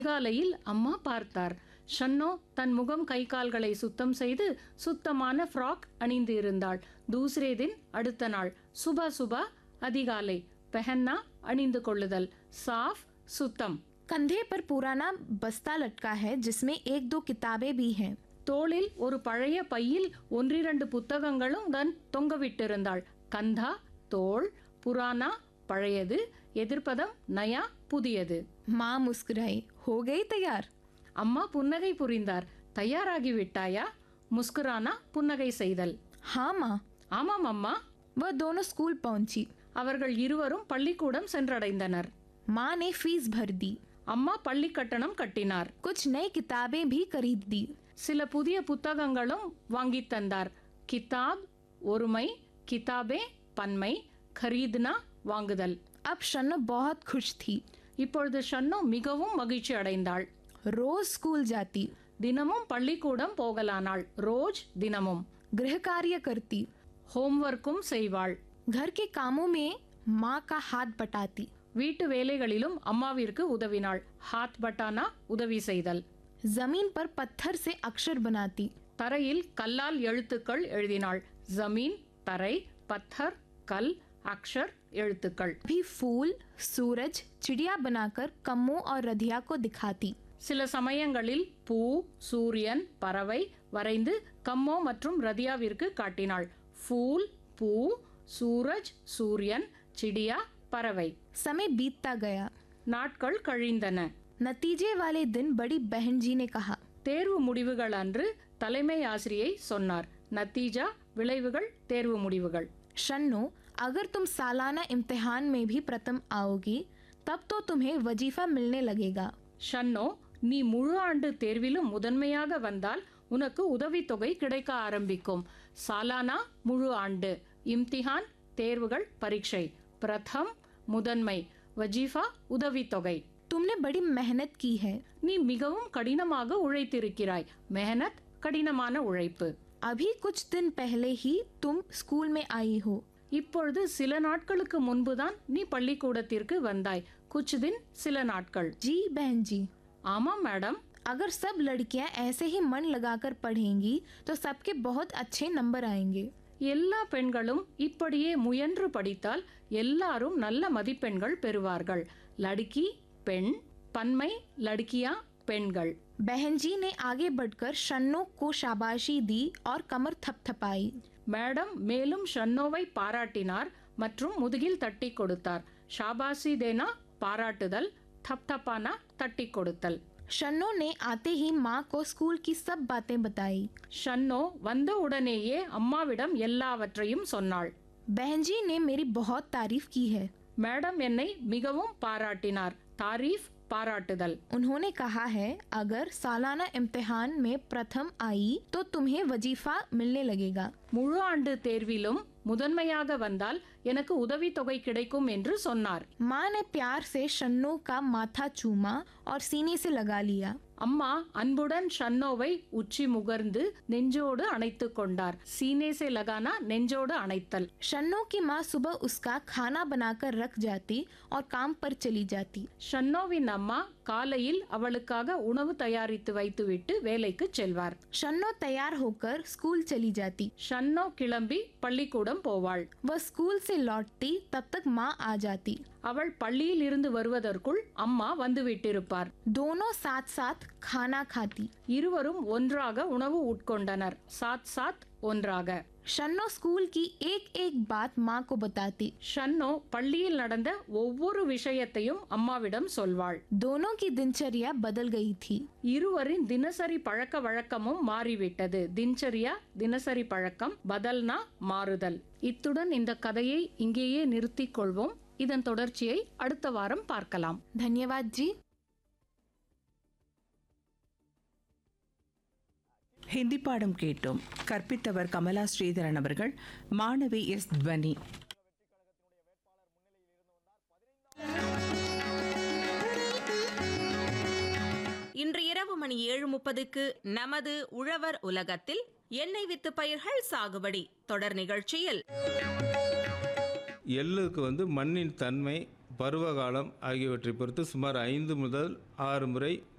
அதிகாலையில் அம்மா பார்த்தார் ஷன்னோ தன் முகம் கை கால்களை சுத்தம் செய்து சுத்தமான ஃப்ராக் அணிந்து இருந்தாள் தூசரே தின் அடுத்த நாள் சுபா சுபா அதிகாலை பெஹன்னா அணிந்து கொள்ளுதல் சாஃப் சுத்தம் कंधे पर पुराना बस्ता लटका है जिसमें एक दो किताबें भी हैं தோளில் ஒரு பழைய பையில் ஒன்றிரண்டு புத்தகங்களும் தான் தொங்கவிட்டிருந்தாள் கந்தா தோள் புராணா பழையது எதிர்ப்பதம் நயா புதியது माँ मुस्कुराई हो गई तैयार அம்மா புன்னகை புரிந்தார் தயாராகி விட்டாயா முஸ்குரானா புன்னகை செய்தல் हाँ माँ ஆமாம் அம்மா वह दोनों स्कूल पहुंची அவர்கள் இருவரும் பள்ளிக்கூடம் சென்றடைந்தனர் माँ ने फीस भर दी அம்மா பள்ளி கட்டணம் கட்டினார் कुछ नई किताबें भी खरीद दी சில புதிய புத்தகங்களும் வாங்கித் தந்தார் கிதாப் ஒருமை கிதாபே பன்மை खरीदனா வாங்குதல் अब शन्नो बहुत खुश थी இப்பொழுது ஷன்னோ மிகவும் மகிழ்ச்சி அடைந்தாள் रोज स्कूल जाती தினமும் பள்ளிக்கூடம் போகலானாள் ரோஜ் தினமும் गृह कार्य करती ஹோம்வொர்க்கும் செய்வாள் घर के कामों में माँ का हाथ बटाती வீட்டு வேலைகளிலும் அம்மாவிற்கு உதவினாள் ஹாத் பட்டானா உதவி செய்தல் जमीन पर पत्थर से अक्षर बनाती தரையில் கல்லால் எழுத்துக்கள் எழுதினாள் ஜமீன் தரை பத்தர் கல் அக்ஷர் எழுத்துக்கள் भी फूल सूरज चिड़िया बनाकर कम्मों और रधिया को दिखाती சில சமயங்களில் பூ சூரியன் பறவை வரைந்து கம்மோ மற்றும் ரதியாவிற்கு காட்டினாள் ஃபூல் பூ சூரஜ் சூரியன் சிடியா பறவை समय बीतता गया நாட்கள் கழிந்தன नतीजे वाले दिन बड़ी बहन जी ने कहा தேர்வு முடிவுகள் அன்று தலைமை ஆசிரியை சொன்னார் நத்தீஜா விளைவுகள் தேர்வு முடிவுகள் शन्नो अगर तुम सालाना इम्तिहान में भी प्रथम आओगी तब तो तुम्हें वजीफा मिलने लगेगा ஷன்னோ நீ முழு ஆண்டு தேர்விலும் முதன்மையாக வந்தால் உனக்கு உதவித்தொகை கிடைக்க ஆரம்பிக்கும் சாலானா முழு ஆண்டு இம்திஹான் தேர்வுகள் பரீட்சை பிரதம் முதன்மை வஜீஃபா உதவித்தொகை तुमने बड़ी मेहनत की है நீ மிகவும் கடினமாக உழைத்திருக்கிறாய் மெஹனத் கடினமான உழைப்பு अभी कुछ दिन पहले ही तुम स्कूल में आई हो இப்பொழுது சில நாட்களுக்கு முன்புதான் நீ பள்ளிக்கூடத்திற்கு வந்தாய் குச்சுதின் சில நாட்கள் जी बहन जी ஆமாம் மேடம் अगर सब लड़कियां ऐसे ही मन लगाकर पढ़ेंगी तो सबके बहुत अच्छे नंबर आएंगे எல்லா பெண்களும் இப்படியே முயன்று படித்தால் எல்லாரும் நல்ல மதிப்பெண்கள் பெறுவார்கள் லடுக்கி பெண் பன்மை லடுக்கியா பெண்கள் बहन जी ने आगे बढ़कर शन्नो को शाबाशी दी और कमर थपथपाई மேடம் மேலும் ஷன்னோவை பாராட்டினார் மற்றும் முதுகில் தட்டி கொடுத்தார் ஷாபாசி தேனா பாராட்டுதல் தப்தப்பானா தட்டி கொடுத்தல் शन्नो ने आते ही माँ को स्कूल की सब बातें बताई ஷன்னோ வந்த உடனேயே அம்மாவிடம் எல்லாவற்றையும் சொன்னாள் बहन जी ने मेरी बहुत तारीफ की है மேடம் என்னை மிகவும் பாராட்டினார் தாரீஃப் பாராட்டுதல் उन्होंने कहा है अगर सालाना इम्तिहान में प्रथम आई तो तुम्हें वजीफा मिलने लगेगा முழு ஆண்டு தேர்விலும் முதன்மையாக வந்தால் எனக்கு உதவித்தொகை கிடைக்கும் என்று சொன்னார் माँ ने प्यार से शन्नो का माथा चूमा और सीने से लगा लिया அம்மா அன்புடன் ஷன்னோவை உச்சி முகர்ந்து நெஞ்சோடு அணைத்து கொண்டார் சீனேசே லகானா நெஞ்சோடு அணைத்தல் शन्नो की माँ सुबह उसका खाना बनाकर रख जाती और काम पर चली जाती ஷன்னோவின் அம்மா காலையில் அவளுக்காக உணவு தயாரித்து வைத்துவிட்டு வேலைக்கு செல்வார் शन्नो तैयार होकर स्कूल चली जाती ஷன்னோ கிளம்பி பள்ளிக்கூடம் போவாள் वह स्कूल से लौटती तब तक माँ आ जाती அவள் பள்ளியில் இருந்து வருவதற்குள் அம்மா வந்து விட்டிருப்பார் दोनों साथ साथ खाना खाती இருவரும் ஒன்றாக உணவு உட்கொண்டனர் சாத் சாத் ஒன்றாக शन्नो स्कूल की एक एक बात माँ को बताती ஷன்னோ பள்ளியில் நடந்த ஒவ்வொரு விஷயத்தையும் அம்மாவிடம் சொல்வாள் दोनों की दिनचर्या बदल गई थी இருவரின் தினசரி பழக்க வழக்கமும் மாறிவிட்டது தினச்சரியா தினசரி பழக்கம் பதல்னா மாறுதல் இத்துடன் இந்த கதையை இங்கேயே நிறுத்திக் கொள்வோம் இதன் தொடர்ச்சியை அடுத்த வாரம் பார்க்கலாம் धन्यवाद जी ஹிந்தி பாடம் கேட்டோம் கற்பித்தவர் கமலா ஸ்ரீதரன் அவர்கள் மாணவி எஸ் துவனி இன்று இரவு மணி ஏழு முப்பதுக்கு நமது உழவர் உலகத்தில் எண்ணெய் வித்து பயிர்கள் சாகுபடி தொடர் நிகழ்ச்சியில் எள்ளுக்கு வந்து மண்ணின் தன்மை பருவகாலம் ஆகியவற்றை பொறுத்து சுமார் ஐந்து முதல் ஆறு முறை